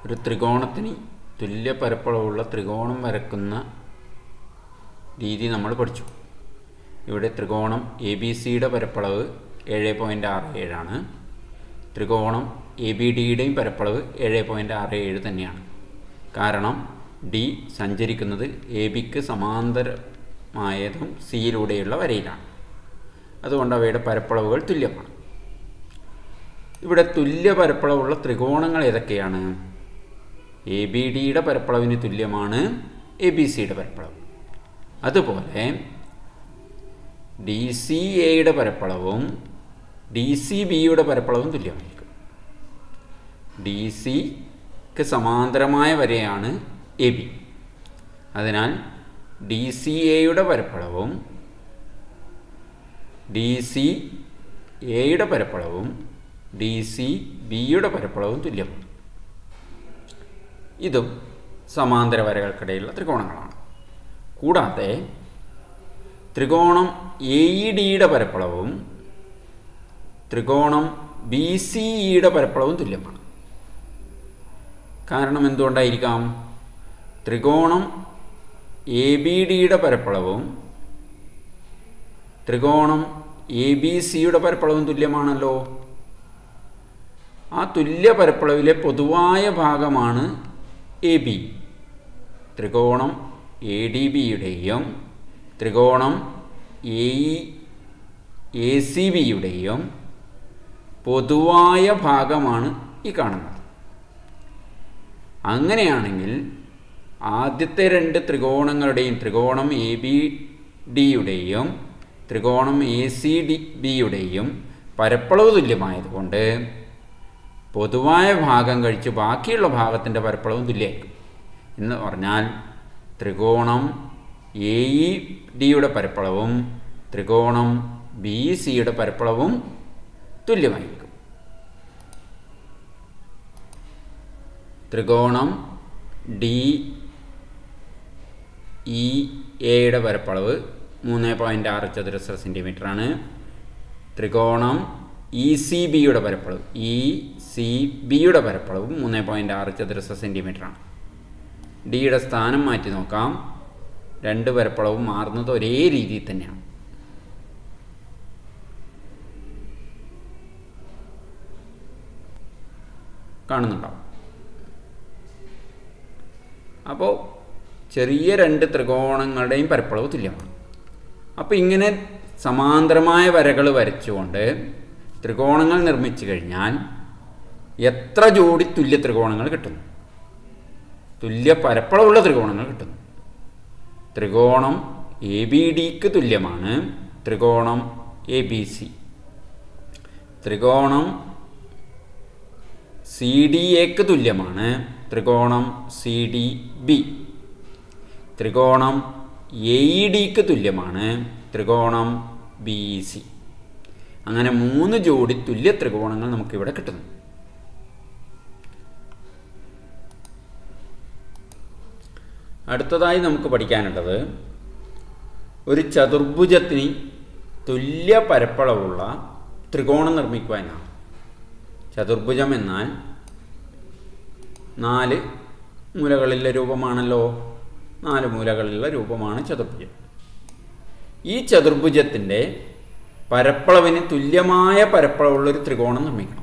ഒരു ത്രികോണത്തിന് തുല്യ പരപ്പളവുള്ള ത്രികോണം വരക്കുന്ന രീതി നമ്മൾ പഠിച്ചു ഇവിടെ ത്രികോണം എ ബി സിയുടെ പരപ്പളവ് ഏഴ് പോയിൻറ്റ് ആറ് ഏഴാണ് ത്രികോണം എ ബി ഡിയുടെയും പരപ്പളവ് ഏഴ് പോയിൻറ്റ് ആറ് ഏഴ് തന്നെയാണ് കാരണം ഡി സഞ്ചരിക്കുന്നത് എ ബിക്ക് സമാന്തരമായതും സിയിലൂടെയുള്ള വരയിലാണ് അതുകൊണ്ട് അവയുടെ പരപ്പളവുകൾ തുല്യമാണ് ഇവിടെ തുല്യ പരപ്പളവുള്ള ത്രികോണങ്ങൾ ഏതൊക്കെയാണ് എ ബി ഡിയുടെ പരപ്പളവിന് തുല്യമാണ് എ ബി സിയുടെ പരപ്പളവ് അതുപോലെ ഡി സി എയുടെ പരപ്പളവും ഡി സി ബിയുടെ പരപ്പളവും തുല്യമായിരിക്കും ഡി സിക്ക് സമാന്തരമായ വരെയാണ് എ ബി അതിനാൽ ഡി സി എയുടെ പരപ്പളവും ഡി സി എയുടെ പരപ്പളവും ഡി സി ബിയുടെ പരപ്പളവും തുല്യമാണ് ഇതും സമാന്തര വരകൾക്കിടയിലുള്ള ത്രികോണങ്ങളാണ് കൂടാതെ ത്രികോണം എ ഇ ഡിയുടെ പരപ്പളവും ത്രികോണം ബി സി ഇയുടെ പരപ്പളവും തുല്യമാണ് കാരണം എന്തുകൊണ്ടായിരിക്കാം ത്രികോണം എ ബി ഡിയുടെ പരപ്പളവും ത്രികോണം എ ബി സിയുടെ പരപ്പളവും തുല്യമാണല്ലോ ആ തുല്യ പരപ്പളവിലെ പൊതുവായ ഭാഗമാണ് എ ബി ത്രികോണം എ ഡി ബിയുടെയും ത്രികോണം എ ഇ എ സി ബിയുടെയും പൊതുവായ ഭാഗമാണ് ഈ കാണുന്നത് അങ്ങനെയാണെങ്കിൽ ആദ്യത്തെ രണ്ട് ത്രികോണങ്ങളുടെയും ത്രികോണം എ ബി ഡിയുടെയും ത്രികോണം എ സി ഡി ബിയുടെയും പരപ്പളവ് തുല്യമായതുകൊണ്ട് പൊതുവായ ഭാഗം കഴിച്ച് ബാക്കിയുള്ള ഭാഗത്തിൻ്റെ പരപ്പളവും തുല്യമായിരിക്കും എന്ന് പറഞ്ഞാൽ ത്രികോണം എ ഇ ഡിയുടെ പരപ്പളവും ത്രികോണം ബി സിയുടെ പരപ്പളവും തുല്യമായിരിക്കും ത്രികോണം ഡി ഇ എയുടെ പരപ്പളവ് മൂന്ന് പോയിൻ്റ് ആറ് ചതുരശ്ര സെൻറ്റിമീറ്റർ ആണ് ത്രികോണം ഇ സി ബിയുടെ പരപ്പളവ് ഇ സി ബിയുടെ പരപ്പളവ് മൂന്ന് പോയിൻ്റ് ആറ് ചതുരശ്ര സെൻറ്റിമീറ്റർ ആണ് ഡിയുടെ സ്ഥാനം മാറ്റി നോക്കാം രണ്ട് പരപ്പളവും മാറുന്നത് ഒരേ രീതിയിൽ തന്നെയാണ് കാണുന്നുണ്ടാവും അപ്പോൾ ചെറിയ രണ്ട് ത്രികോണങ്ങളുടെയും പരപ്പളവ് തുല്യമാണ് അപ്പോൾ ഇങ്ങനെ സമാന്തരമായ വരകൾ വരച്ചുകൊണ്ട് ത്രികോണങ്ങൾ നിർമ്മിച്ചു കഴിഞ്ഞാൽ എത്ര ജോഡി തുല്യ ത്രികോണങ്ങൾ കിട്ടുന്നു തുല്യ പരപ്പളവുള്ള ത്രികോണങ്ങൾ കിട്ടുന്നു ത്രികോണം എ ബി ഡിക്ക് തുല്യമാണ് ത്രികോണം എ ബി സി ത്രികോണം സി ഡി എക്ക് തുല്യമാണ് ത്രികോണം സി ഡി ബി ത്രികോണം എ ഇ ഡിക്ക് തുല്യമാണ് ത്രികോണം ബി സി അങ്ങനെ മൂന്ന് ജോഡി തുല്യ ത്രികോണങ്ങൾ നമുക്കിവിടെ കിട്ടുന്നു അടുത്തതായി നമുക്ക് പഠിക്കാനുള്ളത് ഒരു ചതുർഭുജത്തിന് തുല്യ പരപ്പളവുള്ള ത്രികോണം നിർമ്മിക്കുവാനാണ് ചതുർഭുജം എന്നാൽ നാല് മൂലകളിലെ രൂപമാണല്ലോ നാല് മൂലകളിലുള്ള രൂപമാണ് ചതുർഭുജം ഈ ചതുർഭുജത്തിൻ്റെ പരപ്പളവിന് തുല്യമായ പരപ്പളവുള്ളൊരു ത്രികോണം നിർമ്മിക്കണം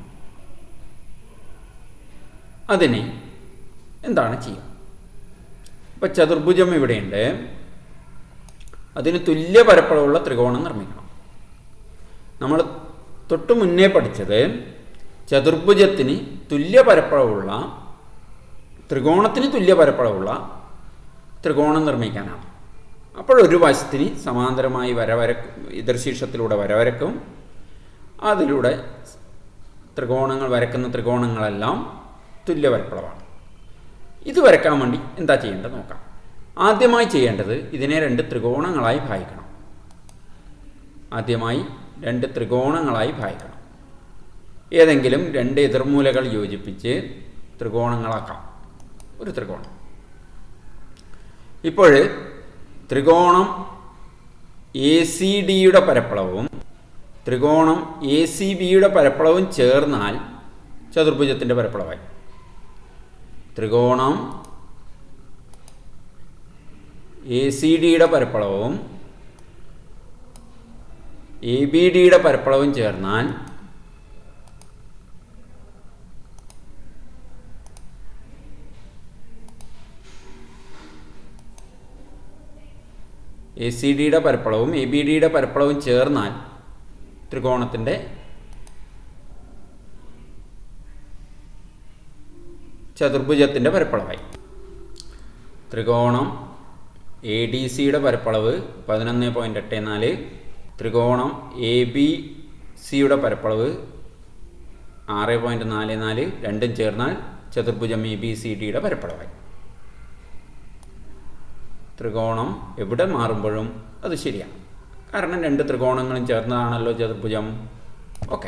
അതിന് എന്താണ് ചെയ്യുക ഇപ്പം ചതുർഭുജം ഇവിടെയുണ്ട് അതിന് തുല്യ പരപ്പളവുള്ള ത്രികോണം നിർമ്മിക്കണം നമ്മൾ തൊട്ട് മുന്നേ പഠിച്ചത് ചതുർഭുജത്തിന് തുല്യ പരപ്പളവുള്ള ത്രികോണത്തിന് തുല്യ പരപ്പളവുള്ള ത്രികോണം നിർമ്മിക്കാനാണ് അപ്പോൾ ഒരു വശത്തിന് സമാന്തരമായി വരവര എതിർശീർഷത്തിലൂടെ വരവരക്കും അതിലൂടെ ത്രികോണങ്ങൾ വരക്കുന്ന ത്രികോണങ്ങളെല്ലാം തുല്യ പരപ്പളവാണ് ഇത് വരക്കാൻ വേണ്ടി എന്താ ചെയ്യേണ്ടത് നോക്കാം ആദ്യമായി ചെയ്യേണ്ടത് ഇതിനെ രണ്ട് ത്രികോണങ്ങളായി ഭാഗിക്കണം ആദ്യമായി രണ്ട് ത്രികോണങ്ങളായി ഭാഗിക്കണം ഏതെങ്കിലും രണ്ട് എതിർമൂലകൾ യോജിപ്പിച്ച് ത്രികോണങ്ങളാക്കാം ഒരു ത്രികോണം ഇപ്പോൾ ത്രികോണം എ സി ഡിയുടെ പരപ്പളവും ത്രികോണം എ സി ബിയുടെ പരപ്പളവും ചേർന്നാൽ ചതുർഭുജത്തിൻ്റെ പരപ്പളവായി ത്രികോണം എ സി ഡിയുടെ പരപ്പളവും എ ബി ഡിയുടെ പരപ്പളവും ചേർന്നാൽ എ സി ഡിയുടെ പരപ്പളവും എ ബി ഡിയുടെ പരപ്പളവും ചേർന്നാൽ ത്രികോണത്തിൻ്റെ ചതുർഭുജത്തിൻ്റെ പരപ്പളവായി ത്രികോണം എ ഡി സിയുടെ പരപ്പളവ് പതിനൊന്ന് പോയിൻ്റ് എട്ട് നാല് ത്രികോണം എ ബി സിയുടെ പരപ്പളവ് ആറ് പോയിൻറ്റ് നാല് നാല് രണ്ടും ചേർന്നാൽ ചതുർഭുജം എ ബി സി ഡിയുടെ പരപ്പളവായി ത്രികോണം എവിടെ മാറുമ്പോഴും അത് ശരിയാണ് കാരണം രണ്ട് ത്രികോണങ്ങളും ചേർന്നതാണല്ലോ ചതുർഭുജം ഓക്കെ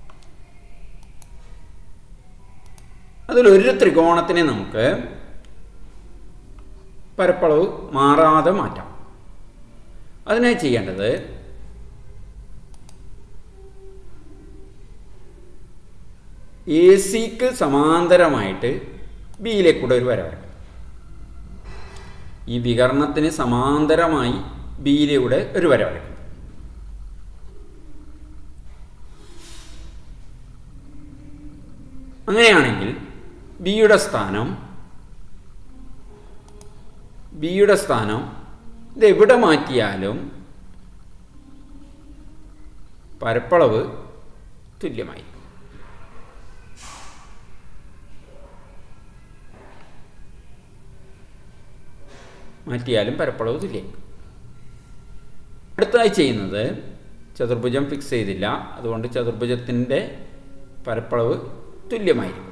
അതിലൊരു ത്രികോണത്തിനെ നമുക്ക് പരപ്പളവ് മാറാതെ മാറ്റാം അതിനായി ചെയ്യേണ്ടത് എ സിക്ക് സമാന്തരമായിട്ട് ബിയിലേക്കൂടെ ഒരു വര വരയ്ക്കും ഈ വികരണത്തിന് സമാന്തരമായി ബിയിലൂടെ ഒരു വര വരയ്ക്കും അങ്ങനെയാണെങ്കിൽ ബിയുടെ സ്ഥാനം ബിയുടെ സ്ഥാനം ഇത് എവിടെ മാറ്റിയാലും പരപ്പളവ് തുല്യമായി മാറ്റിയാലും പരപ്പളവ് തുല്യം അടുത്തതായി ചെയ്യുന്നത് ചതുർഭുജം ഫിക്സ് ചെയ്തില്ല അതുകൊണ്ട് ചതുർഭുജത്തിൻ്റെ പരപ്പളവ് തുല്യമായിരിക്കും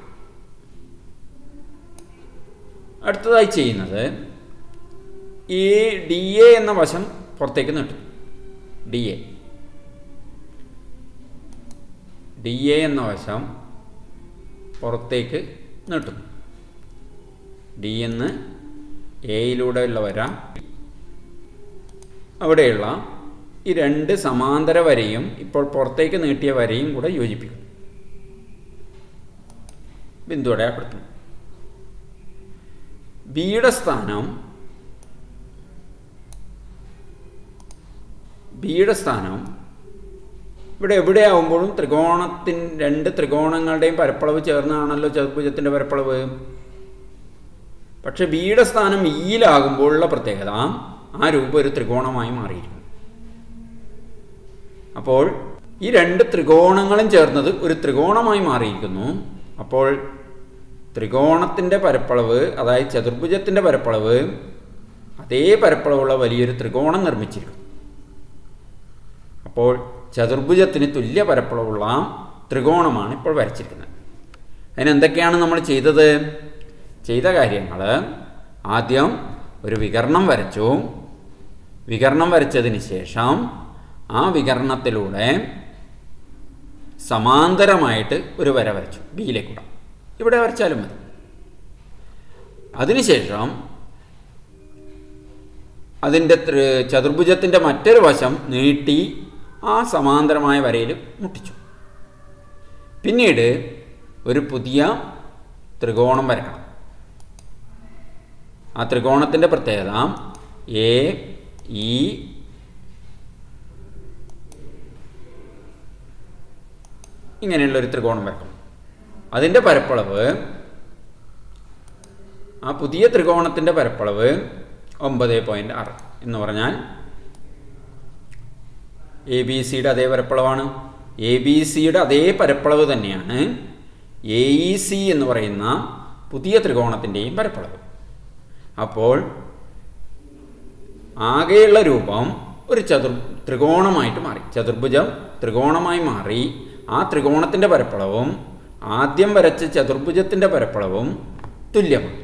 അടുത്തതായി ചെയ്യുന്നത് ഈ ഡി എ എന്ന വശം പുറത്തേക്ക് നീട്ടും ഡി എ ഡി എ എന്ന വശം പുറത്തേക്ക് നീട്ടും ഡി എന്ന് എയിലൂടെ ഉള്ള വര അവിടെയുള്ള ഈ രണ്ട് സമാന്തര വരയും ഇപ്പോൾ പുറത്തേക്ക് നീട്ടിയ വരയും കൂടെ യോജിപ്പിക്കും ബിന്ദു അടയാളപ്പെടുത്തും ബിയുടെ സ്ഥാനം ബിയുടെ സ്ഥാനം ഇവിടെ എവിടെയാവുമ്പോഴും ത്രികോണത്തിൻ രണ്ട് ത്രികോണങ്ങളുടെയും പരപ്പളവ് ചേർന്നാണല്ലോ ചതുർഭുജത്തിൻ്റെ പരപ്പളവ് പക്ഷെ ബിയുടെ സ്ഥാനം ഇയിലാകുമ്പോഴുള്ള പ്രത്യേകത ആ രൂപം ഒരു ത്രികോണമായി മാറിയിരിക്കും അപ്പോൾ ഈ രണ്ട് ത്രികോണങ്ങളും ചേർന്നത് ഒരു ത്രികോണമായി മാറിയിരിക്കുന്നു അപ്പോൾ ത്രികോണത്തിൻ്റെ പരപ്പളവ് അതായത് ചതുർഭുജത്തിൻ്റെ പരപ്പളവ് അതേ പരപ്പളവുള്ള വലിയൊരു ത്രികോണം നിർമ്മിച്ചിരിക്കും അപ്പോൾ ചതുർഭുജത്തിന് തുല്യ പരപ്പളവുള്ള ത്രികോണമാണ് ഇപ്പോൾ വരച്ചിരിക്കുന്നത് അതിനെന്തൊക്കെയാണ് നമ്മൾ ചെയ്തത് ചെയ്ത കാര്യങ്ങൾ ആദ്യം ഒരു വികരണം വരച്ചു വികരണം വരച്ചതിന് ശേഷം ആ വികരണത്തിലൂടെ സമാന്തരമായിട്ട് ഒരു വര വരച്ചു ബിയിലേക്കൂടെ ഇവിടെ വരച്ചാലും മതി അതിനുശേഷം അതിൻ്റെ ചതുർഭുജത്തിൻ്റെ മറ്റൊരു വശം നീട്ടി ആ സമാന്തരമായ വരയിൽ മുട്ടിച്ചു പിന്നീട് ഒരു പുതിയ ത്രികോണം വരക്കണം ആ ത്രികോണത്തിൻ്റെ പ്രത്യേകത എ ഇ ഇങ്ങനെയുള്ള ഒരു ത്രികോണം വരക്കണം അതിൻ്റെ പരപ്പളവ് ആ പുതിയ ത്രികോണത്തിൻ്റെ പരപ്പളവ് ഒമ്പത് പോയിൻ്റ് ആറ് എന്ന് പറഞ്ഞാൽ എ ബി സിയുടെ അതേ പരപ്പളവാണ് എ ബി സിയുടെ അതേ പരപ്പളവ് തന്നെയാണ് എ ഇ സി എന്ന് പറയുന്ന പുതിയ ത്രികോണത്തിൻ്റെയും പരപ്പളവ് അപ്പോൾ ആകെയുള്ള രൂപം ഒരു ചതുർ ത്രികോണമായിട്ട് മാറി ചതുർഭുജം ത്രികോണമായി മാറി ആ ത്രികോണത്തിൻ്റെ പരപ്പളവും ആദ്യം വരച്ച ചതുർഭുജത്തിൻ്റെ പരപ്പളവും തുല്യമാണ്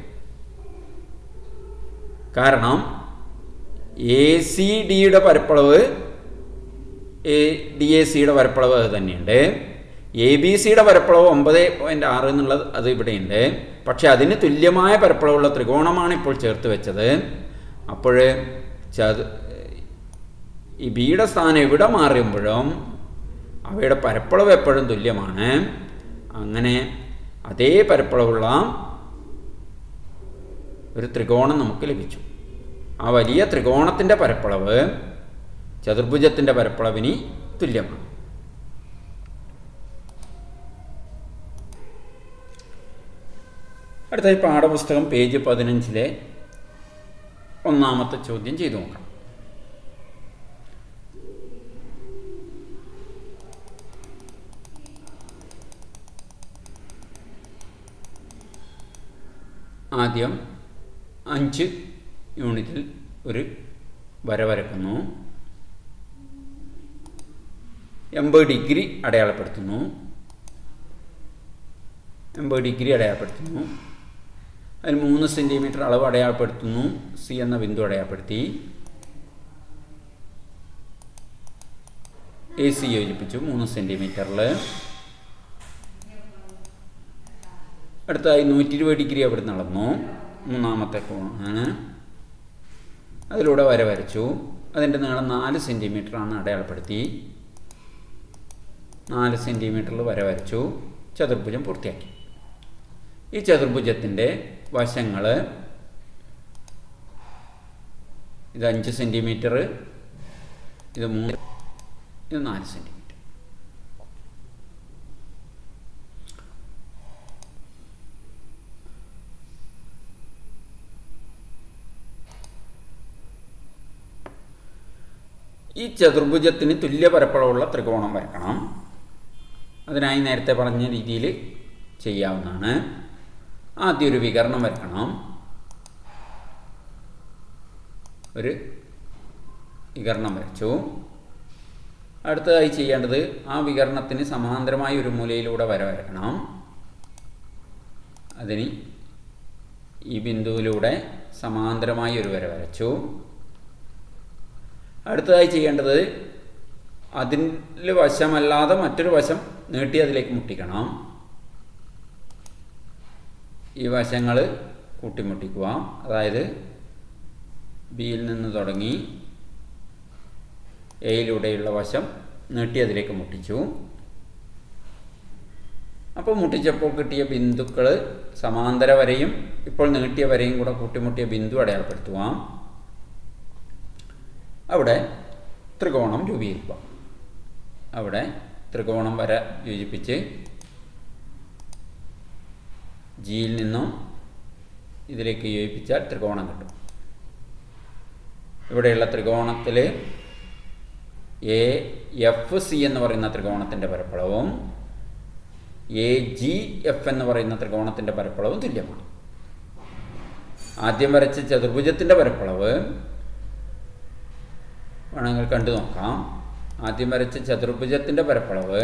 കാരണം എ സി ഡിയുടെ പരപ്പളവ് എ ഡി എ സിയുടെ പരപ്പളവ് അത് തന്നെയുണ്ട് എ ബി സിയുടെ പരപ്പളവ് ഒമ്പത് പോയിൻ്റ് ആറ് എന്നുള്ളത് അത് ഇവിടെയുണ്ട് പക്ഷെ അതിന് തുല്യമായ പരപ്പളവുള്ള ത്രികോണമാണ് ഇപ്പോൾ ചേർത്ത് വെച്ചത് അപ്പോൾ ചത് ഈ ബിയുടെ സ്ഥാനം എവിടെ മാറുമ്പോഴും അവയുടെ പരപ്പളവ് എപ്പോഴും തുല്യമാണ് അങ്ങനെ അതേ പരപ്പളവുള്ള ഒരു ത്രികോണം നമുക്ക് ലഭിച്ചു ആ വലിയ ത്രികോണത്തിൻ്റെ പരപ്പളവ് ചതുർഭുജത്തിൻ്റെ പരപ്പളവിന് തുല്യമാണ് അടുത്തായി പാഠപുസ്തകം പേജ് പതിനഞ്ചിലെ ഒന്നാമത്തെ ചോദ്യം ചെയ്തു നോക്കാം ആദ്യം അഞ്ച് യൂണിറ്റിൽ ഒരു വര വരക്കുന്നു എൺപത് ഡിഗ്രി അടയാളപ്പെടുത്തുന്നു എൺപത് ഡിഗ്രി അടയാളപ്പെടുത്തുന്നു അതിൽ മൂന്ന് സെൻറ്റിമീറ്റർ അളവ് അടയാളപ്പെടുത്തുന്നു സി എന്ന ബിന്ദു അടയാളപ്പെടുത്തി എ സി യോജിപ്പിച്ചു മൂന്ന് സെൻറ്റിമീറ്ററിൽ അടുത്തായി നൂറ്റി ഇരുപത് ഡിഗ്രി അവിടെ നടന്നു മൂന്നാമത്തെ കോണാണ് അതിലൂടെ വര വരച്ചു അതിൻ്റെ നീളം നാല് സെൻറ്റിമീറ്ററാണ് അടയാളപ്പെടുത്തി നാല് സെൻറ്റിമീറ്ററിൽ വര വരച്ചു ചതുർഭുജം പൂർത്തിയാക്കി ഈ ചതുർഭുജത്തിൻ്റെ വശങ്ങൾ ഇത് അഞ്ച് സെൻറ്റിമീറ്റർ ഇത് മൂന്ന് ഇത് നാല് സെൻറ്റിമീറ്റർ ഈ ചതുർഭുജത്തിന് തുല്യ പരപ്പളവുള്ള ത്രികോണം വരക്കണം അതിനായി നേരത്തെ പറഞ്ഞ രീതിയിൽ ചെയ്യാവുന്നതാണ് ആദ്യം ഒരു വികരണം വരക്കണം ഒരു വികരണം വരച്ചു അടുത്തതായി ചെയ്യേണ്ടത് ആ വികരണത്തിന് സമാന്തരമായ ഒരു മൂലയിലൂടെ വര വരക്കണം അതിന് ഈ ബിന്ദുവിലൂടെ സമാന്തരമായി ഒരു വര വരച്ചു അടുത്തതായി ചെയ്യേണ്ടത് അതിൽ വശമല്ലാതെ മറ്റൊരു വശം നീട്ടി അതിലേക്ക് മുട്ടിക്കണം ഈ വശങ്ങൾ കൂട്ടിമുട്ടിക്കുക അതായത് ബിയിൽ നിന്ന് തുടങ്ങി എയിലൂടെയുള്ള വശം നീട്ടി അതിലേക്ക് മുട്ടിച്ചു അപ്പോൾ മുട്ടിച്ചപ്പോൾ കിട്ടിയ ബിന്ദുക്കൾ സമാന്തര വരയും ഇപ്പോൾ നീട്ടിയ വരയും കൂടെ കൂട്ടിമുട്ടിയ ബിന്ദു അടയാളപ്പെടുത്തുക അവിടെ ത്രികോണം രൂപീകരിക്കുക അവിടെ ത്രികോണം വര യോജിപ്പിച്ച് ജിയിൽ നിന്നും ഇതിലേക്ക് യോജിപ്പിച്ചാൽ ത്രികോണം കിട്ടും ഇവിടെയുള്ള ത്രികോണത്തിൽ എ എഫ് സി എന്ന് പറയുന്ന ത്രികോണത്തിൻ്റെ പരപ്പളവും എ ജി എഫ് എന്ന് പറയുന്ന ത്രികോണത്തിൻ്റെ പരപ്പളവും തുല്യമാണ് ആദ്യം വരച്ച ചതുർഭുജത്തിൻ്റെ പരപ്പളവ് വേണമെങ്കിൽ കണ്ടു നോക്കാം ആദ്യം വരച്ച ചതുർഭുജത്തിൻ്റെ പരപ്പളവ്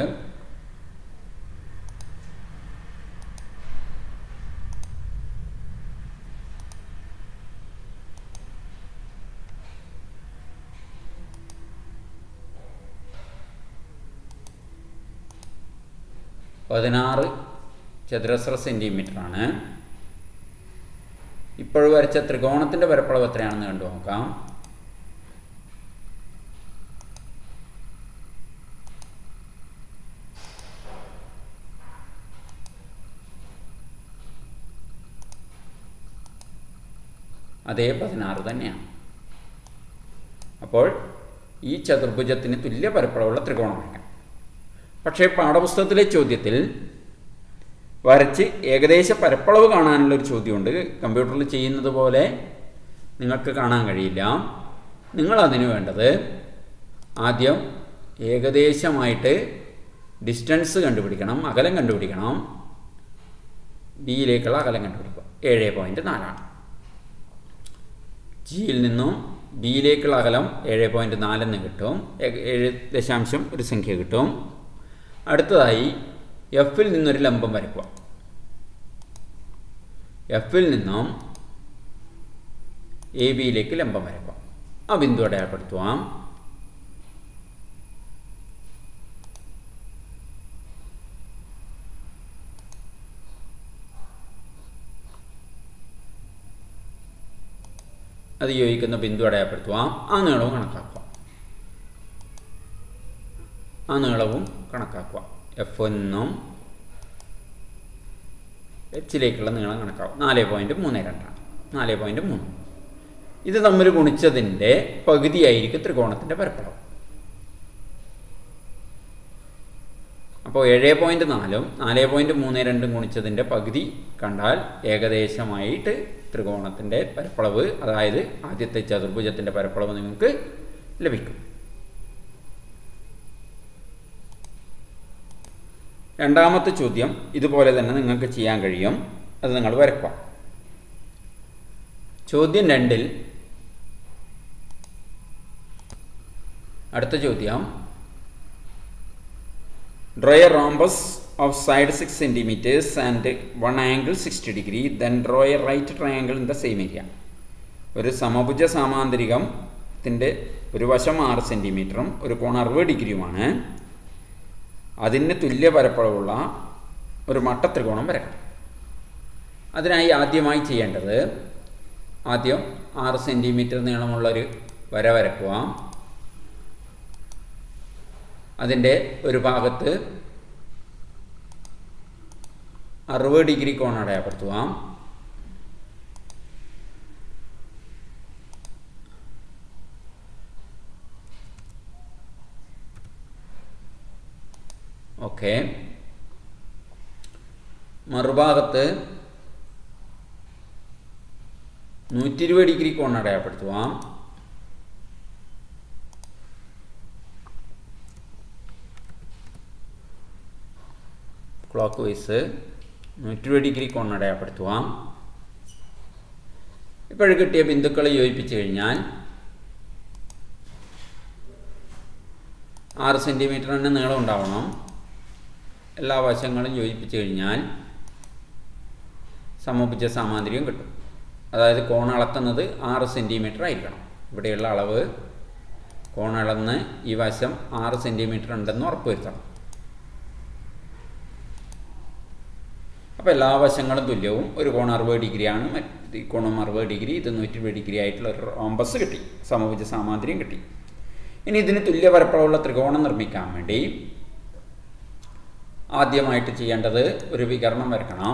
പതിനാറ് ചതുരശ്ര സെൻറ്റിമീറ്ററാണ് ഇപ്പോൾ വരച്ച ത്രികോണത്തിൻ്റെ പരപ്പളവ് എത്രയാണെന്ന് കണ്ടു നോക്കാം അതേ പതിനാറ് തന്നെയാണ് അപ്പോൾ ഈ ചതുർഭുജത്തിന് തുല്യ പരപ്പളവുള്ള ത്രികോണം വരയ്ക്കണം പക്ഷേ പാഠപുസ്തകത്തിലെ ചോദ്യത്തിൽ വരച്ച് ഏകദേശ പരപ്പളവ് കാണാനുള്ളൊരു ചോദ്യമുണ്ട് കമ്പ്യൂട്ടറിൽ ചെയ്യുന്നത് പോലെ നിങ്ങൾക്ക് കാണാൻ കഴിയില്ല നിങ്ങൾ അതിന് വേണ്ടത് ആദ്യം ഏകദേശമായിട്ട് ഡിസ്റ്റൻസ് കണ്ടുപിടിക്കണം അകലം കണ്ടുപിടിക്കണം ബിയിലേക്കുള്ള അകലം കണ്ടുപിടിക്കുക ഏഴ് പോയിൻറ്റ് നാലാണ് ജിയിൽ നിന്നും ബിയിലേക്കുള്ള അകലം ഏഴ് പോയിൻറ്റ് നാലെന്ന് കിട്ടും ഏഴ് ദശാംശം ഒരു സംഖ്യ കിട്ടും അടുത്തതായി എഫിൽ നിന്നൊരു ലംബം വരയ്ക്കുക എഫിൽ നിന്നും എ ബിയിലേക്ക് ലംബം വരയ്ക്കുക ആ ബിന്ദു അടയാളപ്പെടുത്തുവാം അത് യോജിക്കുന്ന ബിന്ദു അടയാളപ്പെടുത്തുവാം ആ നീളവും കണക്കാക്കുക ആ നീളവും കണക്കാക്കുക എഫ് നിന്നും എച്ചിലേക്കുള്ള നീളം കണക്കാവും നാല് പോയിൻറ്റ് മൂന്ന് രണ്ടാണ് നാല് പോയിൻറ്റ് മൂന്ന് ഇത് തമ്മിൽ ഗുണിച്ചതിൻ്റെ പകുതിയായിരിക്കും ത്രികോണത്തിൻ്റെ പരപ്പളവ് അപ്പോൾ ഏഴ് പോയിൻറ്റ് നാലും നാല് പോയിൻറ്റ് മൂന്ന് രണ്ടും ഗുണിച്ചതിൻ്റെ പകുതി കണ്ടാൽ ഏകദേശമായിട്ട് ത്രികോണത്തിൻ്റെ പരപ്പളവ് അതായത് ആദ്യത്തെ ചതുർഭുജത്തിൻ്റെ പരപ്പളവ് നിങ്ങൾക്ക് ലഭിക്കും രണ്ടാമത്തെ ചോദ്യം ഇതുപോലെ തന്നെ നിങ്ങൾക്ക് ചെയ്യാൻ കഴിയും അത് നിങ്ങൾ വരക്കാം ചോദ്യം രണ്ടിൽ അടുത്ത ചോദ്യം Draw a rhombus of side 6 centimeters and one angle 60 degree, then draw a right triangle in the same area. ഒരു സമഭുജ സാമാന്തരികത്തിൻ്റെ ഒരു വശം ആറ് സെൻറ്റിമീറ്ററും ഒരു കോൺ അറുപത് ഡിഗ്രിയുമാണ് അതിന് തുല്യ പരപ്പളവുള്ള ഒരു മട്ടത്രികോണം വരക്കണം അതിനായി ആദ്യമായി ചെയ്യേണ്ടത് ആദ്യം ആറ് സെൻറ്റിമീറ്റർ നീളമുള്ളൊരു വര വരക്കുക അതിൻ്റെ ഒരു ഭാഗത്ത് അറുപത് ഡിഗ്രി കോൺ അടയാളപ്പെടുത്തുക ഓക്കെ മറുഭാഗത്ത് നൂറ്റി ഇരുപത് ഡിഗ്രി കോൺ അടയാളപ്പെടുത്തുക ക്ലോക്ക് വൈസ് നൂറ്റി ഇരുപത് ഡിഗ്രി കോൺ അടയാളപ്പെടുത്തുക ഇപ്പോൾ കിട്ടിയ ബിന്ദുക്കളെ യോജിപ്പിച്ചു കഴിഞ്ഞാൽ ആറ് സെൻറ്റിമീറ്റർ തന്നെ നീളം ഉണ്ടാവണം എല്ലാ വശങ്ങളും യോജിപ്പിച്ചു കഴിഞ്ഞാൽ സമഭുജ സാമാന്തരികം കിട്ടും അതായത് കോൺ അളക്കുന്നത് ആറ് സെൻറ്റിമീറ്റർ ആയിരിക്കണം ഇവിടെയുള്ള അളവ് കോൺ അളന്ന് ഈ വശം ആറ് സെൻറ്റിമീറ്റർ ഉണ്ടെന്ന് ഉറപ്പുവരുത്തണം അപ്പോൾ എല്ലാ വശങ്ങളും തുല്യവും ഒരു കോൺ അറുപത് ഡിഗ്രിയാണ് മറ്റ് കോണും അറുപത് ഡിഗ്രി ഇത് നൂറ്റി ഇരുപത് ഡിഗ്രി ആയിട്ടുള്ള ഒരു റോംബസ് കിട്ടി സമഭുജ സാമാന്തര്യം കിട്ടി ഇനി ഇതിന് തുല്യ പരപ്പളവുള്ള ത്രികോണം നിർമ്മിക്കാൻ വേണ്ടി ആദ്യമായിട്ട് ചെയ്യേണ്ടത് ഒരു വികരണം വരക്കണം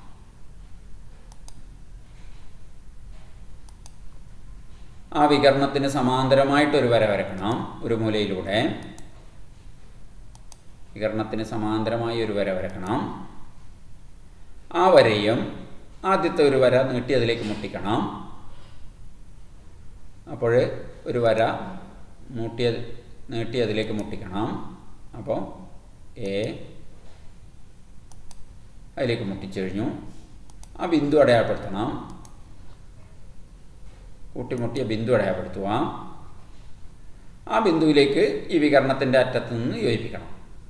ആ വികരണത്തിന് സമാന്തരമായിട്ടൊരു വര വരക്കണം ഒരു മൂലയിലൂടെ വികരണത്തിന് സമാന്തരമായി ഒരു വര വരക്കണം ആ വരയും ആദ്യത്തെ ഒരു വര നീട്ടി അതിലേക്ക് മുട്ടിക്കണം അപ്പോൾ ഒരു വര മൂട്ടിയ നീട്ടി അതിലേക്ക് മുട്ടിക്കണം അപ്പോൾ എ അതിലേക്ക് മുട്ടിച്ചു കഴിഞ്ഞു ആ ബിന്ദു അടയാളപ്പെടുത്തണം കൂട്ടിമുട്ടിയ ബിന്ദു അടയാളപ്പെടുത്തുക ആ ബിന്ദുവിലേക്ക് ഈ വികരണത്തിൻ്റെ അറ്റത്ത് നിന്ന് യോജിപ്പിക്കണം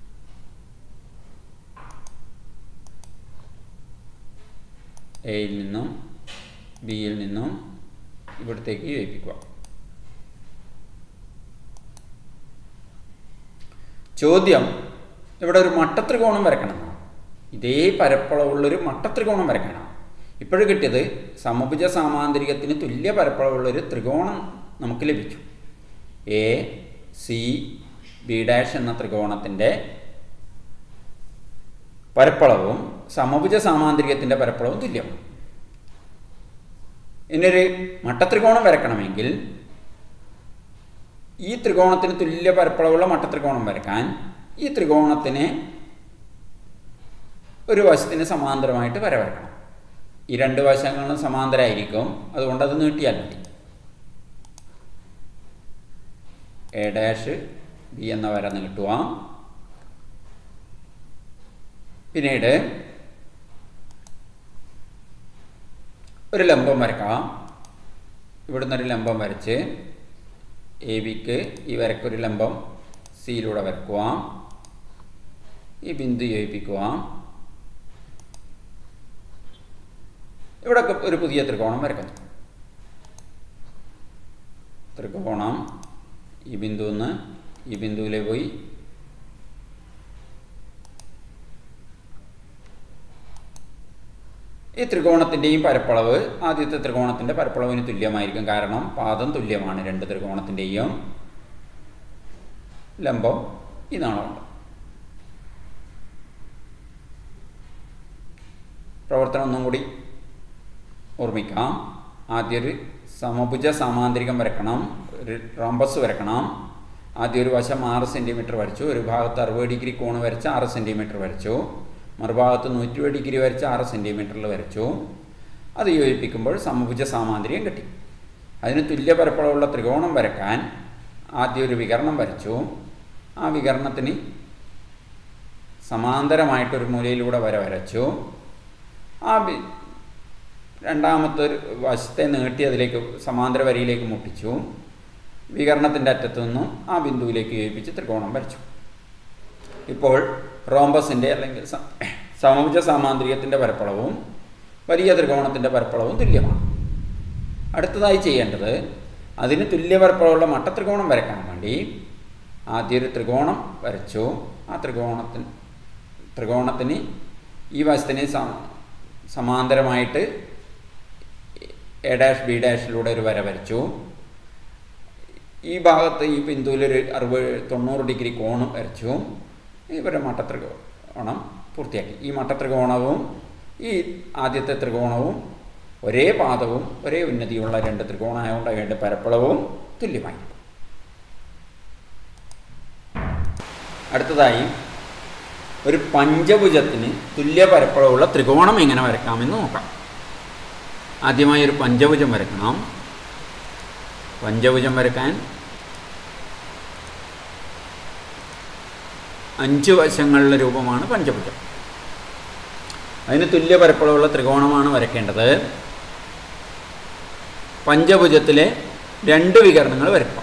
എയിൽ നിന്നും ബിയിൽ നിന്നും ഇവിടത്തേക്ക് യോജിപ്പിക്കുക ചോദ്യം ഇവിടെ ഒരു മട്ടത്രികോണം വരക്കണം ഇതേ പരപ്പളവുള്ളൊരു മട്ടത്രികോണം വരക്കണം ഇപ്പോഴും കിട്ടിയത് സമഭുജ സാമാന്തരികത്തിന് തുല്യ പരപ്പളവുള്ളൊരു ത്രികോണം നമുക്ക് ലഭിച്ചു എ സി ബി ഡാഷ് എന്ന ത്രികോണത്തിൻ്റെ പരപ്പളവും സമഭുജ സാമാന്തരികത്തിൻ്റെ പരപ്പളവും തുല്യമാണ് ഇനിയൊരു മട്ടത്രികോണം വരക്കണമെങ്കിൽ ഈ ത്രികോണത്തിന് തുല്യ പരപ്പളവുള്ള മട്ടത്രികോണം വരക്കാൻ ഈ ത്രികോണത്തിന് ഒരു വശത്തിന് സമാന്തരമായിട്ട് വര വരക്കണം ഈ രണ്ട് വശങ്ങളും സമാന്തരമായിരിക്കും അതുകൊണ്ട് അത് നീട്ടിയാൽ മതി എ ഡാഷ് ബി എന്ന വര നീട്ടുക പിന്നീട് ഒരു ലംബം വരക്കാം ഇവിടുന്ന് ഒരു ലംബം വരച്ച് എ ബിക്ക് ഈ വരക്കൊരു ലംബം സിയിലൂടെ വരക്കുക ഈ ബിന്ദു യോജിപ്പിക്കുക ഇവിടെ ഒരു പുതിയ ത്രികോണം വരക്കുന്നു ത്രികോണം ഈ ബിന്ദുവിൽ നിന്ന് ഈ ബിന്ദുവിലെ പോയി ഈ ത്രികോണത്തിൻ്റെയും പരപ്പളവ് ആദ്യത്തെ ത്രികോണത്തിൻ്റെ പരപ്പളവിന് തുല്യമായിരിക്കും കാരണം പാദം തുല്യമാണ് രണ്ട് ത്രികോണത്തിൻ്റെയും ലംബം ഈ നാളമുണ്ട് പ്രവർത്തനം ഒന്നും കൂടി ഓർമ്മിക്കാം ആദ്യം ഒരു സമഭുജ സമാന്തരികം വരക്കണം ഒരു റോംബസ് വരക്കണം ആദ്യം ഒരു വശം ആറ് സെൻറ്റിമീറ്റർ വരച്ചു ഒരു ഭാഗത്ത് അറുപത് ഡിഗ്രി കോണ് വരച്ച് ആറ് സെൻറ്റിമീറ്റർ വരച്ചു മറുഭാഗത്ത് നൂറ്റി ഇരുപത് ഡിഗ്രി വരച്ച് ആറ് സെൻറ്റിമീറ്ററിൽ വരച്ചു അത് യോജിപ്പിക്കുമ്പോൾ സമഭുജ സാമാന്തര്യം കിട്ടി അതിന് തുല്യ പരപ്പളവുള്ള ത്രികോണം വരക്കാൻ ആദ്യം ഒരു വികരണം വരച്ചു ആ വികരണത്തിന് സമാന്തരമായിട്ടൊരു മൂലയിലൂടെ വര വരച്ചു ആ വി- രണ്ടാമത്തെ ഒരു വശത്തെ നീട്ടി അതിലേക്ക് സമാന്തര വരിയിലേക്ക് മുട്ടിച്ചു വികരണത്തിൻ്റെ അറ്റത്തു നിന്നും ആ ബിന്ദുവിലേക്ക് യോജിപ്പിച്ച് ത്രികോണം വരച്ചു ഇപ്പോൾ റോംബസിൻ്റെ അല്ലെങ്കിൽ സ- സമഭുജ സാമാന്തരികത്തിൻ്റെ പരപ്പളവും വലിയ ത്രികോണത്തിൻ്റെ പരപ്പളവും തുല്യമാണ് അടുത്തതായി ചെയ്യേണ്ടത് അതിന് തുല്യ പരപ്പളവുള്ള മട്ടത്രികോണം വരയ്ക്കാൻ വേണ്ടി ആദ്യം ഒരു ത്രികോണം വരച്ചു ആ ത്രികോണത്തിന് ത്രികോണത്തിന് ഈ വശത്തിന് സ- സമാന്തരമായിട്ട് എ ഡാഷ് ബി ഡാഷിലൂടെ ഒരു വര വരച്ചു ഈ ഭാഗത്ത് ഈ ബിന്ദുവിലൊരു അറുപത് തൊണ്ണൂറ് ഡിഗ്രി കോണും വരച്ചു ഇവരെ മട്ടത്രികോണം പൂർത്തിയാക്കി ഈ മട്ടത്രികോണവും ഈ ആദ്യത്തെ ത്രികോണവും ഒരേ പാദവും ഒരേ ഉന്നതിയുള്ള രണ്ട് ത്രികോണമായതുകൊണ്ട് അവയുടെ പരപ്പളവും തുല്യമായി അടുത്തതായി ഒരു പഞ്ചഭുജത്തിന് തുല്യ പരപ്പളവുള്ള ത്രികോണം എങ്ങനെ വരക്കാമെന്ന് നോക്കാം ആദ്യമായി ഒരു പഞ്ചഭുജം വരക്കണം പഞ്ചഭുജം വരക്കാൻ അഞ്ച് വശങ്ങളുടെ രൂപമാണ് പഞ്ചഭുജം അതിന് തുല്യ പരപ്പളവുള്ള ത്രികോണമാണ് വരയ്ക്കേണ്ടത് പഞ്ചഭുജത്തിലെ രണ്ട് വികരണങ്ങൾ വരക്കാം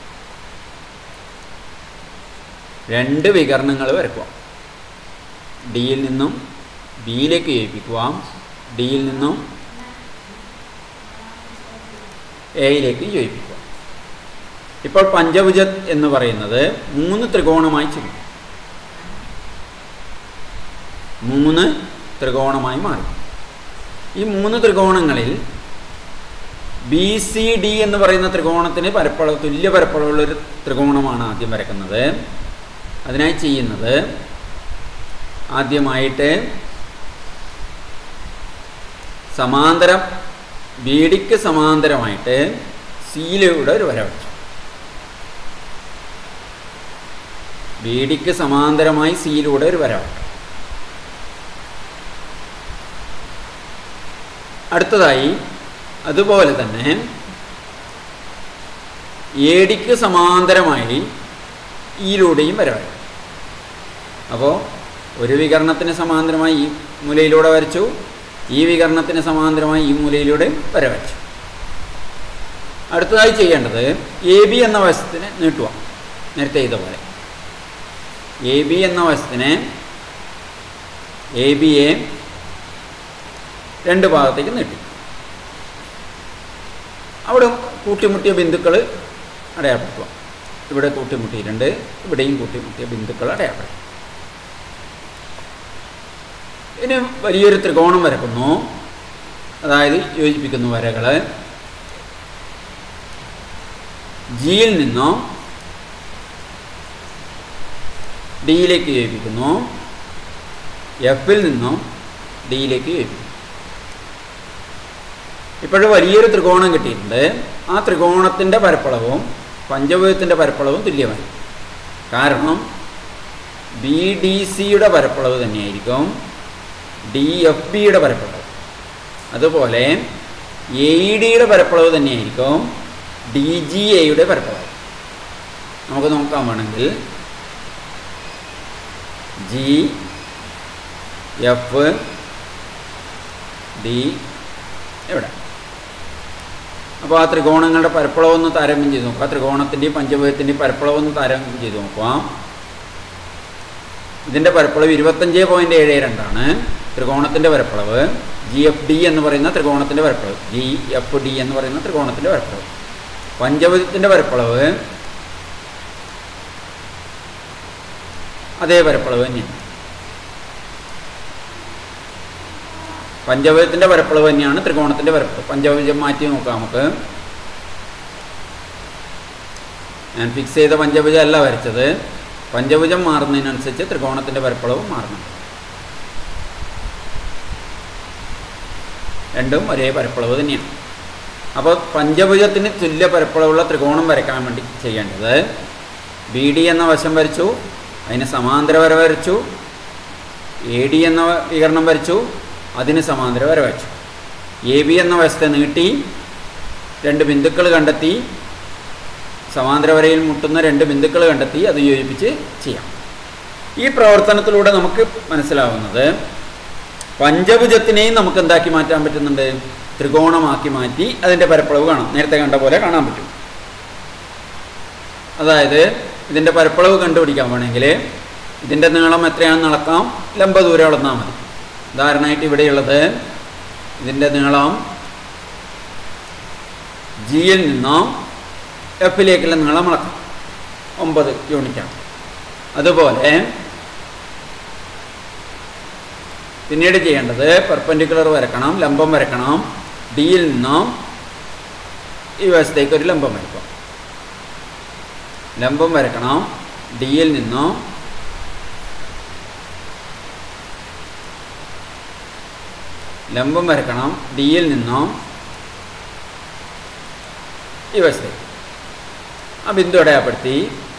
രണ്ട് വികരണങ്ങൾ വരക്കുക ഡിയിൽ നിന്നും ബിയിലേക്ക് യോജിപ്പിക്കുക ഡിയിൽ നിന്നും എയിലേക്ക് യോജിപ്പിക്കുക ഇപ്പോൾ പഞ്ചഭുജ എന്ന് പറയുന്നത് മൂന്ന് ത്രികോണമായി ചുരുക്കും മൂന്ന് ത്രികോണമായി മാറും ഈ മൂന്ന് ത്രികോണങ്ങളിൽ ബി സി ഡി എന്ന് പറയുന്ന ത്രികോണത്തിന് പരപ്പളവ് തുല്യ പരപ്പളവുള്ളൊരു ത്രികോണമാണ് ആദ്യം വരക്കുന്നത് അതിനായി ചെയ്യുന്നത് ആദ്യമായിട്ട് സമാന്തരം ബീഡിക്ക് സമാന്തരമായിട്ട് സീലയുടെ ഒരു വര വച്ചു ബീഡിക്ക് സമാന്തരമായി സീലൂടെ ഒരു വര വച്ചു അടുത്തതായി അതുപോലെ തന്നെ ഏടിക്ക് സമാന്തരമായി ഈലൂടെയും വര വരും അപ്പോൾ ഒരു വികരണത്തിന് സമാന്തരമായി ഈ മൂലയിലൂടെ വരച്ചു ഈ വികരണത്തിന് സമാന്തരമായി ഈ മൂലയിലൂടെ വര വരച്ചു അടുത്തതായി ചെയ്യേണ്ടത് എ ബി എന്ന വശത്തിന് നീട്ടുക നേരത്തെ ചെയ്ത പോലെ എ ബി എന്ന വശത്തിന് എ ബിയെ രണ്ട് ഭാഗത്തേക്ക് നീട്ടി അവിടെ കൂട്ടിമുട്ടിയ ബിന്ദുക്കൾ അടയാളപ്പെടുത്തുക ഇവിടെ കൂട്ടിമുട്ടിയിട്ടുണ്ട് ഇവിടെയും കൂട്ടിമുട്ടിയ ബിന്ദുക്കൾ അടയാളപ്പെടുത്തുക ഇനി വലിയൊരു ത്രികോണം വരക്കുന്നു അതായത് യോജിപ്പിക്കുന്നു വരകൾ ജിയിൽ നിന്നോ ഡിയിലേക്ക് യോജിപ്പിക്കുന്നു എഫിൽ നിന്നും ഡിയിലേക്ക് യോജിപ്പിക്കുന്നു ഇപ്പോഴും വലിയൊരു ത്രികോണം കിട്ടിയിട്ടുണ്ട് ആ ത്രികോണത്തിൻ്റെ പരപ്പളവും പഞ്ചഭുജത്തിൻ്റെ പരപ്പളവും തുല്യമായി കാരണം ബി ഡി സിയുടെ പരപ്പളവ് തന്നെയായിരിക്കും ഡി എഫ് ബിയുടെ പരപ്പളവ് അതുപോലെ എ ഇ ഡിയുടെ പരപ്പളവ് തന്നെയായിരിക്കും ഡി ജി എയുടെ പരപ്പളവ് നമുക്ക് നോക്കാൻ വേണമെങ്കിൽ ജി എഫ് ഡി എവിടെ അപ്പോൾ ആ ത്രികോണങ്ങളുടെ പരപ്പളവ് ഒന്ന് താരതമ്യം ചെയ്ത് നോക്കുക ആ ത്രികോണത്തിൻ്റെയും പഞ്ചഭുജത്തിൻ്റെയും പരപ്പളവ് ഒന്ന് താരതമ്യം ചെയ്ത് നോക്കുക ഇതിൻ്റെ പരപ്പളവ് ഇരുപത്തഞ്ച് പോയിൻറ്റ് ഏഴ് രണ്ടാണ് ത്രികോണത്തിൻ്റെ പരപ്പളവ് ജി എഫ് ഡി എന്ന് പറയുന്ന ത്രികോണത്തിൻ്റെ പരപ്പളവ് ജി എഫ് ഡി എന്ന് പറയുന്ന ത്രികോണത്തിൻ്റെ പരപ്പളവ് പഞ്ചഭുജത്തിൻ്റെ പരപ്പളവ് അതേ പരപ്പളവ് തന്നെയാണ് പഞ്ചഭുജത്തിൻ്റെ പരപ്പളവ് തന്നെയാണ് ത്രികോണത്തിൻ്റെ പരപ്പളവ് പഞ്ചഭുജം മാറ്റി നോക്കാം നമുക്ക് ഞാൻ ഫിക്സ് ചെയ്ത പഞ്ചഭുജം അല്ല വരച്ചത് പഞ്ചഭുജം മാറുന്നതിനനുസരിച്ച് ത്രികോണത്തിൻ്റെ പരപ്പളവും മാറണം രണ്ടും ഒരേ പരപ്പളവ് തന്നെയാണ് അപ്പോൾ പഞ്ചഭുജത്തിന് തുല്യ പരപ്പളവുള്ള ത്രികോണം വരയ്ക്കാൻ വേണ്ടി ചെയ്യേണ്ടത് ബി ഡി എന്ന വശം വരച്ചു അതിന് സമാന്തര വര വരച്ചു എ ഡി എന്ന വികരണം വരച്ചു അതിന് സമാന്തര വര വരച്ചു എ ബി എന്ന വശത്തെ നീട്ടി രണ്ട് ബിന്ദുക്കൾ കണ്ടെത്തി സമാന്തര വരയിൽ മുട്ടുന്ന രണ്ട് ബിന്ദുക്കൾ കണ്ടെത്തി അത് യോജിപ്പിച്ച് ചെയ്യാം ഈ പ്രവർത്തനത്തിലൂടെ നമുക്ക് മനസ്സിലാവുന്നത് പഞ്ചഭുജത്തിനെയും നമുക്ക് എന്താക്കി മാറ്റാൻ പറ്റുന്നുണ്ട് ത്രികോണമാക്കി മാറ്റി അതിൻ്റെ പരപ്പളവ് കാണാം നേരത്തെ കണ്ട പോലെ കാണാൻ പറ്റും അതായത് ഇതിൻ്റെ പരപ്പളവ് കണ്ടുപിടിക്കാൻ വേണമെങ്കിൽ ഇതിൻ്റെ നീളം എത്രയാണെന്ന് അളക്കാം ലംബ ദൂരം അളന്നാൽ മതി ഉദാഹരണമായിട്ട് ഇവിടെയുള്ളത് ഇതിൻ്റെ നീളം ജിയിൽ നിന്നും എഫിലേക്കുള്ള നീളം അളക്കാം ഒമ്പത് യൂണിറ്റാണ് അതുപോലെ പിന്നീട് ചെയ്യേണ്ടത് പെർപ്പൻഡിക്കുലർ വരക്കണം ലംബം വരക്കണം ഡിയിൽ നിന്നും ഈ വശത്തേക്ക് ഒരു ലംബം വരക്കാം ലംബം വരക്കണം ഡിയിൽ നിന്നും ലംബം വരക്കണം ഡിയിൽ നിന്നും ഈ വശത്തേക്ക് ആ ബിന്ദു അടയാളപ്പെടുത്തി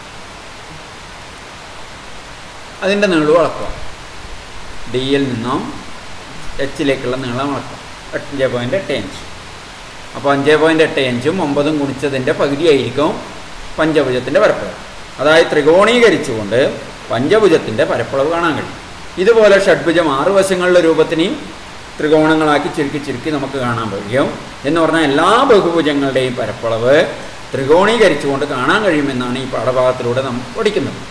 അതിൻ്റെ നീളം അളക്കുക ഡിയിൽ നിന്നും എച്ചിലേക്കുള്ള നീളം അളക്കുക അഞ്ച് പോയിൻ്റ് എട്ട് ഇഞ്ച് അപ്പോൾ അഞ്ച് പോയിൻ്റ് എട്ട് ഇഞ്ചും ഒമ്പതും ഗുണിച്ചതിൻ്റെ പകുതിയായിരിക്കും പഞ്ചഭുജത്തിൻ്റെ പരപ്പളവ് അതായത് ത്രികോണീകരിച്ചുകൊണ്ട് പഞ്ചഭുജത്തിൻ്റെ പരപ്പളവ് കാണാൻ കഴിയും ഇതുപോലെ ഷഡ്ഭുജം ആറ് വശങ്ങളുടെ രൂപത്തിനെയും ത്രികോണങ്ങളാക്കി ചുരുക്കി ചുരുക്കി നമുക്ക് കാണാൻ കഴിയും എന്ന് പറഞ്ഞാൽ എല്ലാ ബഹുഭുജങ്ങളുടെയും പരപ്പളവ് ത്രികോണീകരിച്ചുകൊണ്ട് കാണാൻ കഴിയുമെന്നാണ് ഈ പാഠഭാഗത്തിലൂടെ നാം പഠിക്കുന്നത്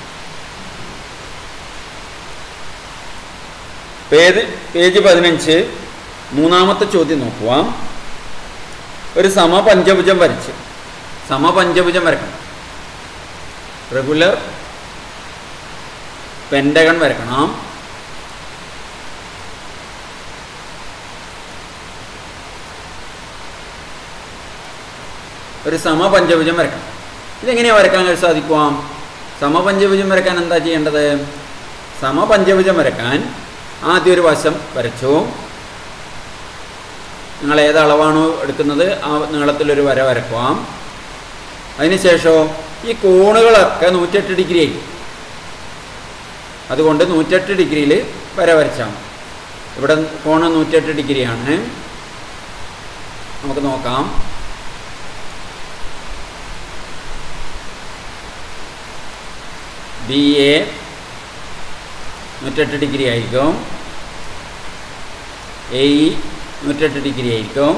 പേജ് പേജ് പതിനഞ്ച് മൂന്നാമത്തെ ചോദ്യം നോക്കുക ഒരു സമപഞ്ചഭുജം വരച്ച് സമപഞ്ചഭുജം വരക്കണം റെഗുലർ പെൻഡഗൺ വരക്കണം ഒരു സമപഞ്ചഭുജം വരക്കണം ഇതെങ്ങനെയാണ് വരക്കാൻ സാധിക്കുവാം സമപഞ്ചഭുജം വരക്കാൻ എന്താ ചെയ്യേണ്ടത് സമപഞ്ചഭുജം വരക്കാൻ ആദ്യം ഒരു വശം വരച്ചു നിങ്ങൾ ഏത് അളവാണോ എടുക്കുന്നത് ആ നീളത്തിലൊരു വര വരക്കാം അതിനുശേഷം ഈ കോണുകളൊക്കെ നൂറ്റെട്ട് ഡിഗ്രി ആയി അതുകൊണ്ട് നൂറ്റെട്ട് ഡിഗ്രിയിൽ വര വരച്ചാൽ മതി ഇവിടെ കോണ് നൂറ്റെട്ട് ഡിഗ്രിയാണ് നമുക്ക് നോക്കാം ബി എ നൂറ്റെട്ട് ഡിഗ്രി ആയിരിക്കും എ ഇ നൂറ്റെട്ട് ഡിഗ്രി ആയിരിക്കും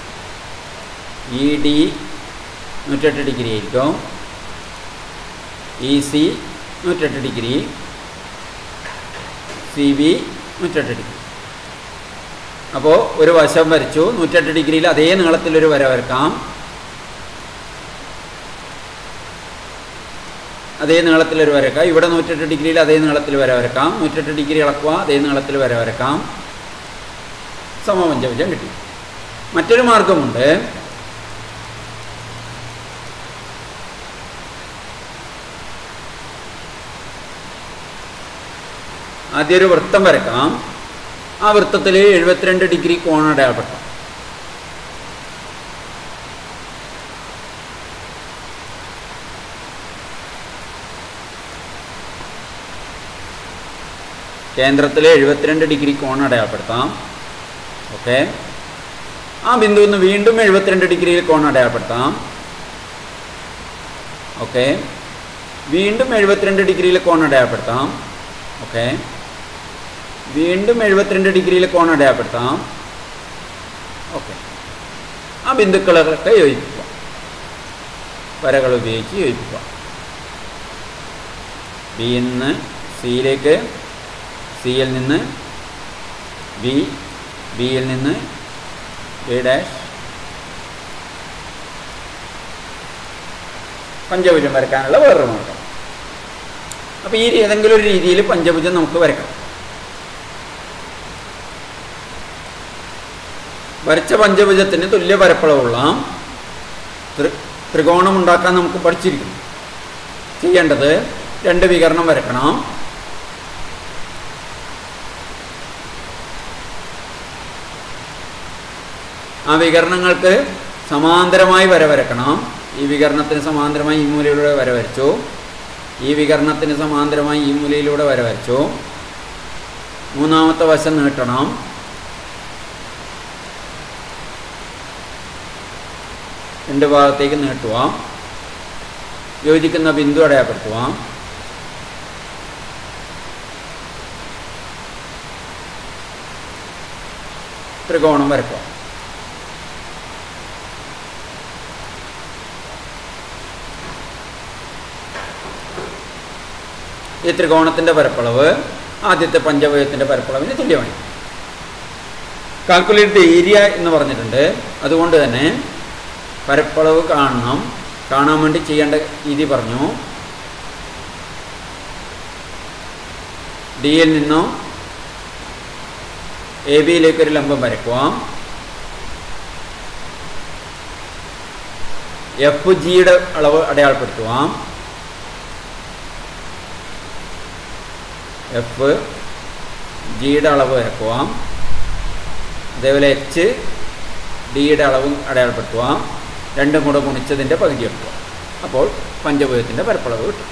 ഇ ഡി നൂറ്റെട്ട് ഡിഗ്രി ആയിരിക്കും ഇ സി നൂറ്റെട്ട് ഡിഗ്രി സി ബി നൂറ്റെട്ട് ഡിഗ്രി അപ്പോൾ ഒരു വശം വരച്ചു നൂറ്റെട്ട് ഡിഗ്രിയിൽ അതേ നീളത്തിലൊരു വര വരക്കാം അതേ നീളത്തിലൊരു വരക്കാം ഇവിടെ നൂറ്റെട്ട് ഡിഗ്രിയിൽ അതേ നീളത്തിൽ വര വരക്കാം നൂറ്റെട്ട് ഡിഗ്രി ഇളക്കുക അതേ നീളത്തിൽ വര വരക്കാം സമപഞ്ചഭുജം കിട്ടി മറ്റൊരു മാർഗമുണ്ട് ആദ്യം ഒരു വൃത്തം വരക്കാം ആ വൃത്തത്തിൽ എഴുപത്തിരണ്ട് ഡിഗ്രി കോണം അടയാളപ്പെടുത്താം കേന്ദ്രത്തിൽ എഴുപത്തിരണ്ട് ഡിഗ്രി കോൺ അടയാളപ്പെടുത്താം ഓക്കെ ആ ബിന്ദുവിൽ നിന്ന് വീണ്ടും എഴുപത്തിരണ്ട് ഡിഗ്രിയിൽ കോൺ അടയാളപ്പെടുത്താം ഓക്കെ വീണ്ടും എഴുപത്തിരണ്ട് ഡിഗ്രിയിൽ കോൺ അടയാളപ്പെടുത്താം ഓക്കെ വീണ്ടും എഴുപത്തിരണ്ട് ഡിഗ്രിയിൽ കോൺ അടയാളപ്പെടുത്താം ഓക്കെ ആ ബിന്ദുക്കളൊക്കെ യോജിപ്പിക്കുക വരകൾ ഉപയോഗിച്ച് യോജിപ്പിക്കുക ബിയിൽ നിന്ന് സിയിലേക്ക് സിയിൽ നിന്ന് ബി ബിയിൽ നിന്ന് ബി ഡാഷ് പഞ്ചഭുജം വരയ്ക്കാനുള്ള വേറൊരു മാർഗം അപ്പോൾ ഈ ഏതെങ്കിലും ഒരു രീതിയിൽ പഞ്ചഭുജം നമുക്ക് വരയ്ക്കാം വരച്ച പഞ്ചഭുജത്തിന് തുല്യ പരപ്പളവുള്ള ത്രി ത്രികോണം ഉണ്ടാക്കാൻ നമുക്ക് പഠിച്ചിരിക്കും ചെയ്യേണ്ടത് രണ്ട് വികരണം വരക്കണം ആ വികരണങ്ങൾക്ക് സമാന്തരമായി വര വരക്കണം ഈ വികരണത്തിന് സമാന്തരമായി ഈ മൂലയിലൂടെ വര വരച്ചു ഈ വികരണത്തിന് സമാന്തരമായി ഈ മൂലയിലൂടെ വര വരച്ചു മൂന്നാമത്തെ വശം നീട്ടണം രണ്ട് ഭാഗത്തേക്ക് നീട്ടുക യോജിക്കുന്ന ബിന്ദു അടയാളപ്പെടുത്തുക ത്രികോണം വരക്കുക ഈ ത്രികോണത്തിൻ്റെ പരപ്പളവ് ആദ്യത്തെ പഞ്ചഭുജത്തിൻ്റെ പരപ്പളവിന് തുല്യമായി കാൽക്കുലേറ്റ് ഏരിയ എന്ന് പറഞ്ഞിട്ടുണ്ട് അതുകൊണ്ട് തന്നെ പരപ്പളവ് കാണണം കാണാൻ വേണ്ടി ചെയ്യേണ്ട രീതി പറഞ്ഞു ഡിയിൽ നിന്നും എ ബിയിലേക്ക് ഒരു ലംബം വരക്കുക എഫ് ജിയുടെ അളവ് അടയാളപ്പെടുത്തുക എഫ് ജിയുടെ അളവ് വരക്കുക അതേപോലെ എച്ച് ഡിയുടെ അളവും അടയാളപ്പെടുത്തുക രണ്ടും കൂടെ ഗുണിച്ചതിൻ്റെ പകുതി എടുക്കുക അപ്പോൾ പഞ്ചഭുജത്തിൻ്റെ പരപ്പളവ് കിട്ടും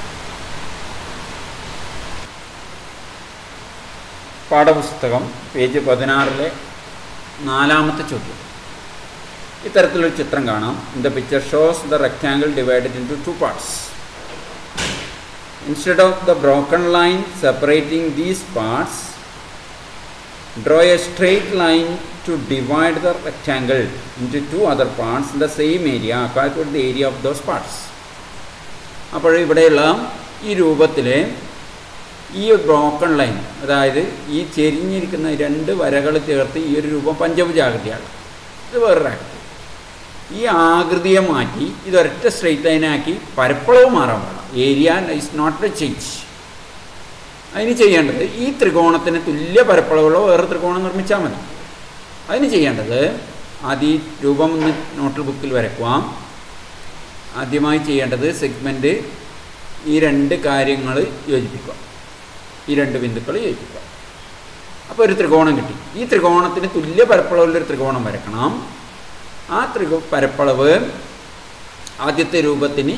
പാഠപുസ്തകം പേജ് പതിനാറിലെ നാലാമത്തെ ചോദ്യം ഇത്തരത്തിലൊരു ചിത്രം കാണാം in the picture shows the rectangle divided into two parts instead of the broken line separating these parts draw a straight line to divide the rectangle into two other parts in the same area calculate the area of those parts അപ്പോൾ ഇവിടെയുള്ള ഈ രൂപത്തിലെ ഈ broken line അതായത് ഈ ചെരിഞ്ഞിരിക്കുന്ന രണ്ട് വരകൾ ചേർത്ത് ഈ ഒരു രൂപം പഞ്ചഭുജാകൃതിയാണ് ഇത് വേറൊരു ആകൃതി ഈ ആകൃതിയെ മാറ്റി ഇതൊരൊറ്റ സ്ട്രെയിറ്റ് ലൈനാക്കി പരപ്പളവ് മാറാൻ പാടില്ല area is not a change അതിന് ചെയ്യേണ്ടത് ഈ ത്രികോണത്തിന് തുല്യ പരപ്പളവുള്ള വേറെ ത്രികോണം നിർമ്മിച്ചാൽ മതി അതിന് ചെയ്യേണ്ടത് ആദ്യ ഈ രൂപം ഒന്ന് നോട്ട് ബുക്കിൽ വരയ്ക്കാം ആദ്യമായി ചെയ്യേണ്ടത് സെഗ്മെൻറ്റ് ഈ രണ്ട് കാര്യങ്ങൾ യോജിപ്പിക്കുക ഈ രണ്ട് ബിന്ദുക്കൾ യോജിപ്പിക്കുക അപ്പോൾ ഒരു ത്രികോണം കിട്ടി ഈ ത്രികോണത്തിന് തുല്യ പരപ്പളവുള്ളൊരു ത്രികോണം വരക്കണം ആ ത്രികോ പരപ്പളവ് ആദ്യത്തെ രൂപത്തിന്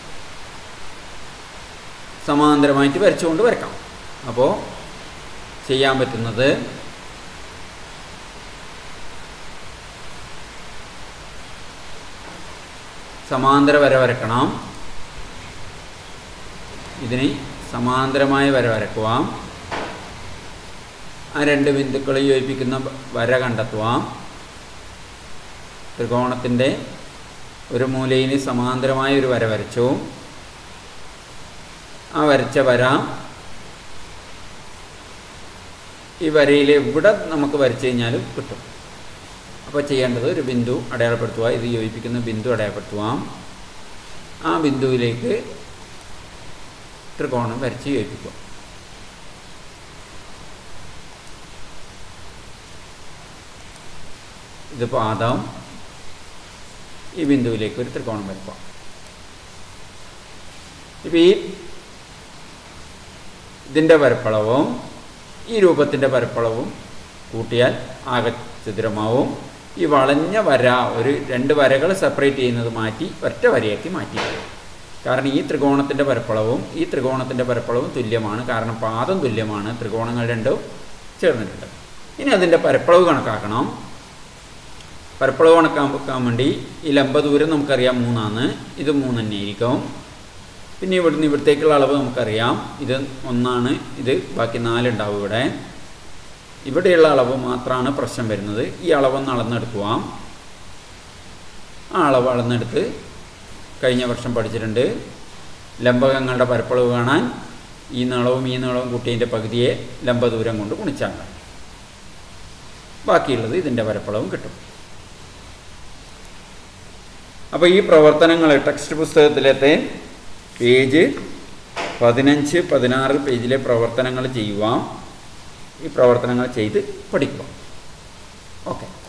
സമാന്തരമായിട്ട് വരച്ചുകൊണ്ട് വരക്കാം അപ്പോൾ ചെയ്യാൻ പറ്റുന്നത് സമാന്തര വര വരക്കണം ഇതിന് സമാന്തരമായ വര വരക്കുക ആ രണ്ട് ബിന്ദുക്കൾ യോജിപ്പിക്കുന്ന വര കണ്ടെത്തുക ത്രികോണത്തിൻ്റെ ഒരു മൂലയിന് സമാന്തരമായ ഒരു വര വരച്ചു ആ വരച്ച വര ഈ വരയിൽ എവിടെ നമുക്ക് വരച്ചു കഴിഞ്ഞാലും കിട്ടും അപ്പോൾ ചെയ്യേണ്ടത് ഒരു ബിന്ദു അടയാളപ്പെടുത്തുക ഇത് യോജിപ്പിക്കുന്ന ബിന്ദു അടയാളപ്പെടുത്തുക ആ ബിന്ദുവിലേക്ക് ത്രികോണം വരച്ച് യോജിപ്പിക്കുക ഇത് പാദം ഈ ബിന്ദുവിലേക്ക് ഒരു ത്രികോണം വരക്കുക ഇപ്പോൾ ഈ ഇതിൻ്റെ പരപ്പളവും ഈ രൂപത്തിൻ്റെ പരപ്പളവും കൂട്ടിയാൽ ആകെ ചതുരമാവും ഈ വളഞ്ഞ വര ഒരു രണ്ട് വരകൾ സെപ്പറേറ്റ് ചെയ്യുന്നത് മാറ്റി ഒറ്റ വരയാക്കി മാറ്റി കാരണം ഈ ത്രികോണത്തിൻ്റെ പരപ്പളവും ഈ ത്രികോണത്തിൻ്റെ പരപ്പളവും തുല്യമാണ് കാരണം പാദം തുല്യമാണ് ത്രികോണങ്ങൾ രണ്ടും ചേർന്നിട്ടുണ്ട് ഇനി അതിൻ്റെ പരപ്പളവ് കണക്കാക്കണം പരപ്പളവ് കണക്കാക്കാൻ വേണ്ടി ഈ ലംബ ദൂരം നമുക്കറിയാം മൂന്നാണ് ഇത് മൂന്ന് തന്നെ ആയിരിക്കും പിന്നെ ഇവിടുന്ന് ഇവിടത്തേക്കുള്ള അളവ് നമുക്കറിയാം ഇത് ഒന്നാണ് ഇത് ബാക്കി നാലുണ്ടാവും ഇവിടെ ഇവിടെയുള്ള അളവ് മാത്രമാണ് പ്രശ്നം വരുന്നത് ഈ അളവൊന്ന് അളന്നെടുക്കുക ആ അളവ് അളന്നെടുത്ത് കഴിഞ്ഞ വർഷം പഠിച്ചിട്ടുണ്ട് ലംബകങ്ങളുടെ പരപ്പളവ് കാണാൻ ഈ നീളവും ഈ നീളവും കൂട്ടിയതിൻ്റെ പകുതിയെ ലംബദൂരം കൊണ്ട് ഗുണിച്ചാൽ മതി ബാക്കിയുള്ളത് ഇതിൻ്റെ പരപ്പളവും കിട്ടും അപ്പോൾ ഈ പ്രവർത്തനങ്ങൾ ടെക്സ്റ്റ് പുസ്തകത്തിലത്തെ പേജ് പതിനഞ്ച് പതിനാറ് പേജിലെ പ്രവർത്തനങ്ങൾ ചെയ്യുക ഈ പ്രവർത്തനങ്ങൾ ചെയ്ത് പഠിക്കുക ഓക്കെ